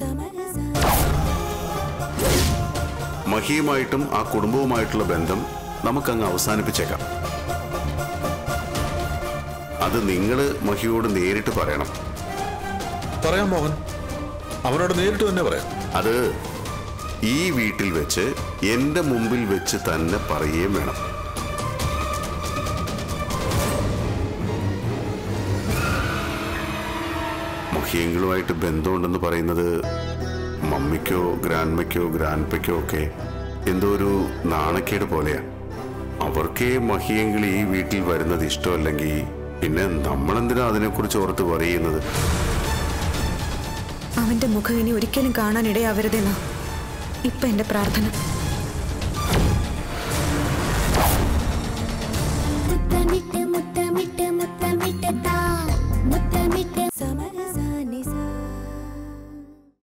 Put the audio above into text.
മഹിയുമായിട്ടും ആ കുടുംബവുമായിട്ടുള്ള ബന്ധം നമുക്കങ്ങ് അവസാനിപ്പിച്ചേക്കാം അത് നിങ്ങൾ മഹിയോട് നേരിട്ട് പറയണം പറയാം മോഹൻ അവനോട് നേരിട്ട് തന്നെ പറയാം അത് ഈ വീട്ടിൽ വെച്ച് എന്റെ മുമ്പിൽ വെച്ച് തന്നെ പറയുകയും വേണം മഹിയെങ്കിലുമായിട്ട് ബന്ധമുണ്ടെന്ന് പറയുന്നത് മമ്മിക്കോ ഗ്രാൻഡ്മയ്ക്കോ ഗ്രാൻഡ്പയ്ക്കോ ഒക്കെ എന്തോ ഒരു നാണക്കേട് പോലെയാ അവർക്കേ മഹിയെങ്കിൽ ഈ വീട്ടിൽ വരുന്നത് ഇഷ്ടമല്ലെങ്കിൽ പിന്നെ നമ്മളെന്തിനാ അതിനെക്കുറിച്ച് ഓർത്ത് പറയുന്നത് അവന്റെ മുഖം ഇനി ഒരിക്കലും കാണാൻ ഇടയാവരുതെന്നാ ഇപ്പൊ എന്റെ പ്രാർത്ഥന